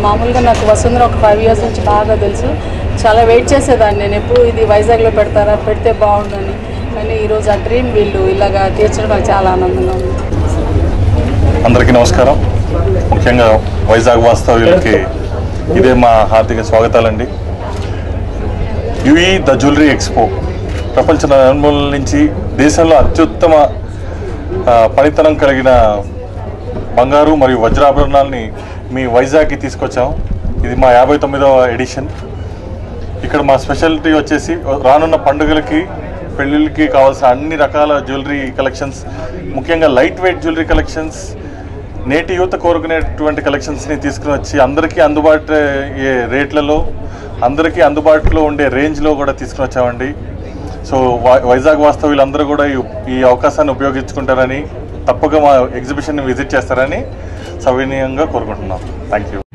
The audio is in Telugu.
మామూలుగా నాకు వసుంధర ఒక ఫైవ్ ఇయర్స్ నుంచి బాగా తెలుసు చాలా వెయిట్ చేసేదాన్ని నేను ఎప్పుడు ఇది వైజాగ్లో పెడతారా పెడితే బాగుండని కానీ ఈరోజు ఆ డ్రీమ్ వీళ్ళు ఇలాగా తీర్చడం నాకు చాలా ఆనందంగా ఉంది అందరికీ నమస్కారం ముఖ్యంగా వైజాగ్ వాస్తవ్యులకి ఇదే మా హార్దిక స్వాగతాలండి యుఈ ద జ్యువెలరీ ఎక్స్పో ప్రపంచ నలుమూలల నుంచి దేశంలో అత్యుత్తమ ఆ, పనితనం కలిగిన బంగారు మరియు వజ్రాభరణాలని మీ వైజాగ్కి తీసుకొచ్చాం ఇది మా యాభై తొమ్మిదవ ఎడిషన్ ఇక్కడ మా స్పెషాలిటీ వచ్చేసి రానున్న పండుగలకి పెళ్ళిళ్ళకి కావాల్సిన అన్ని రకాల జ్యువెలరీ కలెక్షన్స్ ముఖ్యంగా లైట్ వెయిట్ జ్యువెలరీ కలెక్షన్స్ నేటి యువత కోరుకునేటువంటి కలెక్షన్స్ని తీసుకుని వచ్చి అందరికీ అందుబాటు అయ్యే రేట్లలో అందరికీ అందుబాటులో ఉండే రేంజ్లో కూడా తీసుకుని వచ్చామండి సో వై- వైజాగ్ వాస్తవ్యులందరూ కూడా ఈ ఈ అవకాశాన్ని ఉపయోగించుకుంటారని తప్పక మా ఎగ్జిబిషన్ని విజిట్ చేస్తారని సవినీయంగా కోరుకుంటున్నాం థ్యాంక్ యూ